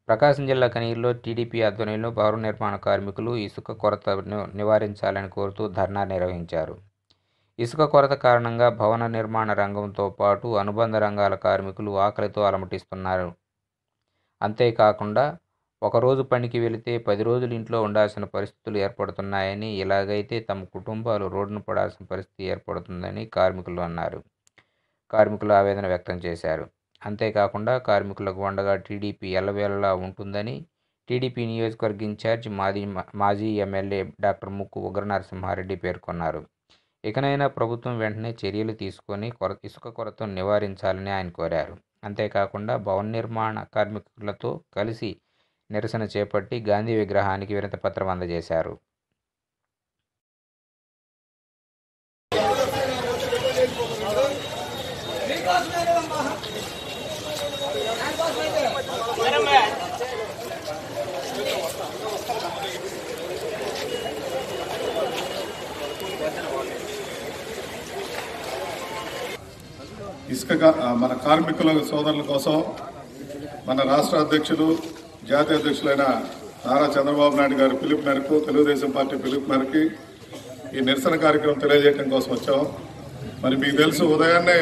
ప్రకాశం జిల్లా కనిగిరిలో టీడీపీ ఆధ్వర్యంలో భవన నిర్మాణ కార్మికులు ఇసుక కొరతను నివారించాలని కోరుతూ ధర్నా నిర్వహించారు ఇసుక కొరత కారణంగా భవన నిర్మాణ రంగంతో పాటు అనుబంధ రంగాల కార్మికులు ఆకలితో అలమటిస్తున్నారు అంతేకాకుండా ఒకరోజు పనికి వెళితే పది రోజులు ఇంట్లో ఉండాల్సిన పరిస్థితులు ఏర్పడుతున్నాయని ఇలాగైతే తమ కుటుంబాలు రోడ్డున పడాల్సిన పరిస్థితి ఏర్పడుతుందని కార్మికులు అన్నారు కార్మికులు ఆవేదన వ్యక్తం చేశారు అంతేకాకుండా కార్మికులకు వండగా టీడీపీ ఎల్లవేళలా ఉంటుందని టీడీపీ నియోజకవర్గ ఇన్ఛార్జ్ మాజీ మాజీ ఎమ్మెల్యే డాక్టర్ ముక్కు ఉగ్ర నరసింహారెడ్డి పేర్కొన్నారు ఇకనైనా ప్రభుత్వం వెంటనే చర్యలు తీసుకొని కొర ఇసుక కొరతను నివారించాలని ఆయన కోరారు అంతేకాకుండా భవన నిర్మాణ కార్మికులతో కలిసి నిరసన చేపట్టి గాంధీ విగ్రహానికి వినతి పత్రం అందజేశారు ఇసుక కా- ఆ, మన కార్మికుల సోదరుల కోసం మన రాష్ట్ర అధ్యక్షులు జాతీయ అధ్యక్షులైన నారా చంద్రబాబు నాయుడు గారి పిలుపు మేరకు తెలుగుదేశం పార్టీ పిలుపు మేరకు ఈ నిరసన కార్యక్రమం తెలియజేయడం కోసం వచ్చాం మరి మీకు తెలుసు ఉదయాన్నే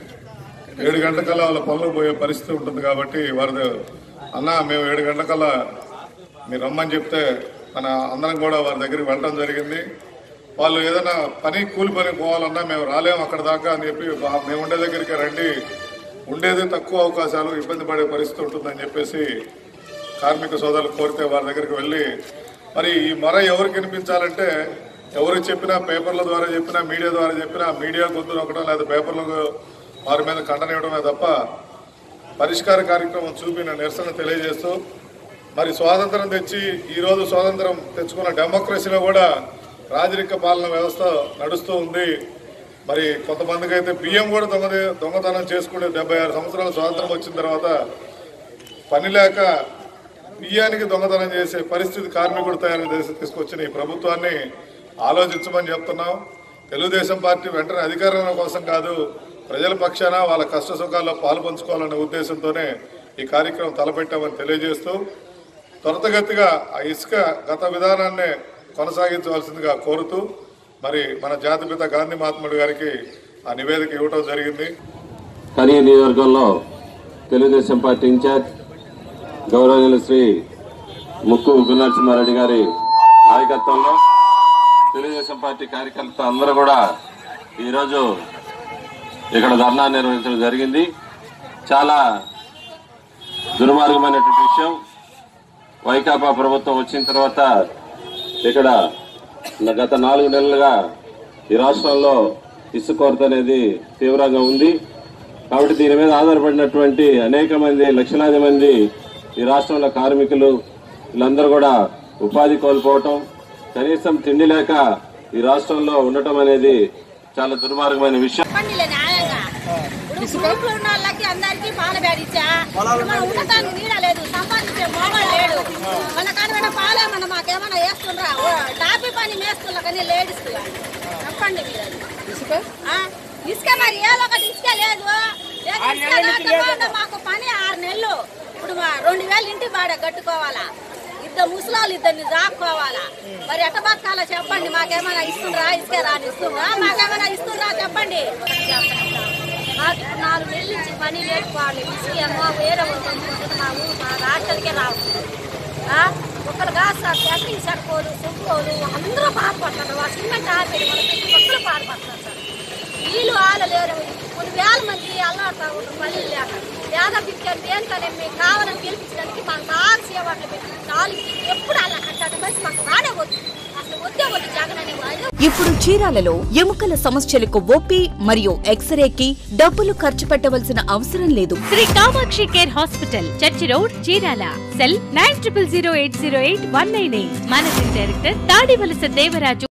ఏడు గంటలకల్లా వాళ్ళ పనులు పోయే పరిస్థితి ఉంటుంది కాబట్టి వారు అన్న మేము ఏడు గంటలకల్లా మీరు రమ్మని చెప్తే మన అందరం కూడా వారి దగ్గరికి వెళ్ళడం జరిగింది వాళ్ళు ఏదైనా పని కూలి పని పోవాలన్నా మేము రాలేము అక్కడ దాకా అని చెప్పి "బా- మేము ఉండే దగ్గరికి రండి ఉండేది తక్కువ అవకాశాలు ఇబ్బంది పడే పరిస్థితి ఉంటుందని చెప్పేసి కార్మిక సోదరులు కోరితే వారి దగ్గరికి వెళ్ళి మరి ఈ మొర ఎవరికి వినిపించాలంటే ఎవరు చెప్పినా పేపర్ల ద్వారా చెప్పినా మీడియా ద్వారా చెప్పినా మీడియా గొంతు నొక్కడం లేదా పేపర్లకు వారి మీద ఖండనివ్వడమే తప్ప పరిష్కార కార్యక్రమం చూపిన నిరసన తెలియజేస్తూ మరి స్వాతంత్రం తెచ్చి ఈ రోజు స్వాతంత్రం తెచ్చుకున్న డెమోక్రసీలో కూడా రాజరిక పాలన వ్యవస్థ నడుస్తూ ఉంది మరి కొంతమందికి అయితే బియ్యం కూడా దొంగ దొంగతనం చేసుకునే డెబ్బై ఆరు సంవత్సరాల స్వాతంత్రం వచ్చిన తర్వాత పని లేక బియ్యానికి దొంగతనం చేసే పరిస్థితి కార్మికుడు తయారు చేసి తీసుకొచ్చిన ఈ ప్రభుత్వాన్ని ఆలోచించమని చెప్తున్నాం తెలుగుదేశం పార్టీ వెంటనే అధికారం కోసం కాదు ప్రజల పక్షాన వాళ్ళ కష్ట సుఖాల్లో పాలు పంచుకోవాలనే ఉద్దేశంతోనే ఈ కార్యక్రమం తలపెట్టామని తెలియజేస్తూ త్వరితగతిగా ఆ ఇసుక గత విధానాన్ని కొనసాగించవలసిందిగా కోరుతూ మరి మన జాతిపిత గాంధీ మహాత్ముడు గారికి ఆ నివేదిక ఇవ్వటం జరిగింది కనీ నియోజకవర్గంలో తెలుగుదేశం పార్టీ ఇన్ఛార్జ్ గౌరవనీయులు శ్రీ ముక్కు నరసింహారెడ్డి గారి నాయకత్వంలో తెలుగుదేశం పార్టీ కార్యకర్త అందరూ కూడా ఈరోజు ఇక్కడ ధర్నా నిర్వహించడం జరిగింది చాలా దుర్మార్గమైనటువంటి విషయం వైకాపా ప్రభుత్వం వచ్చిన తర్వాత ఇక్కడ గత నాలుగు నెలలుగా ఈ రాష్ట్రంలో ఇసుక కొరత అనేది తీవ్రంగా ఉంది కాబట్టి దీని మీద ఆధారపడినటువంటి అనేక మంది లక్షలాది మంది ఈ రాష్ట్రంలో కార్మికులు వీళ్ళందరూ కూడా ఉపాధి కోల్పోవటం కనీసం తిండి లేక ఈ రాష్ట్రంలో ఉండటం అనేది చాలా దుర్మార్గమైన విషయం చెప్పండిలే న్యాయంగా ఇప్పుడు గ్రూప్ లో ఉన్న వాళ్ళకి అందరికి పాల బ్యాడిచ్చా మనం ఉండటానికి నీడ లేదు సంపాదించే మోగలు లేడు మన కనుక పాలే మన మాకేమన్నా వేస్తుండ్రా ఓ, టాపీ పని మేస్తున్నా కానీ లేడీస్ చెప్పండి మీరు అది. ఆ? ఇసుక మరి ఏదో ఒకటి ఇసుక లేదు లేదు, ఇసుక లేకపోతే మాకు పని ఆరు నెలలు ఇప్పుడు మా రెండు వేలు ఇంటి బాడ కట్టుకోవాలా ఇద్దరు ముసలాళ్ళు ఇద్దరిని దాక్కోవాలా మరి ఎట్ట బతకాలో చెప్పండి మాకేమైనా ఇస్తుండ్రా ఇసుక రాని ఇస్తుండ్రా మాకేమైనా ఇస్తుండ్రా చెప్పండి మాకు ఇప్పుడు నాలుగు నెలల నుంచి పని లేకపోవాలి ఇసుక ఏమో వేరే వాళ్ళు కొనుక్కుంటున్నాము మా రాష్ట్రానికే రావట్లేదు ఆ? ఒకరు కాదు సార్ సెట్టింగ్ సరిపోదు సుబ్బోలు అందరూ బాధపడుతున్నారు ఆ సిమెంట్ ఆపేది మన ప్రతి ఒక్కరు బాధపడుతున్నారు సార్ వీళ్ళు వాళ్ళు లేరు కొన్ని వేల మంది అల్లాడుతూ ఉంటారు పని లేక పేద పిక్చర్ దేనికనే మేము కావాలని గెలిపించడానికి మాకు బాగా సేవట్లు పెట్టి చాలు ఎప్పుడు అలా కట్టాడు బస్ మాకు రానే వద్దు అసలు వద్దే వద్దు జగన్ అనే వాళ్ళు ఇప్పుడు చీరాలలో ఎముకల సమస్యలకు ఓపీ మరియు ఎక్స్రేకి డబ్బులు ఖర్చు పెట్టవలసిన అవసరం లేదు Shri Kamakshi care hospital church road Chirala cell nine triple zero eight zero eight one nine eight managing director Tadivalasa Devaraju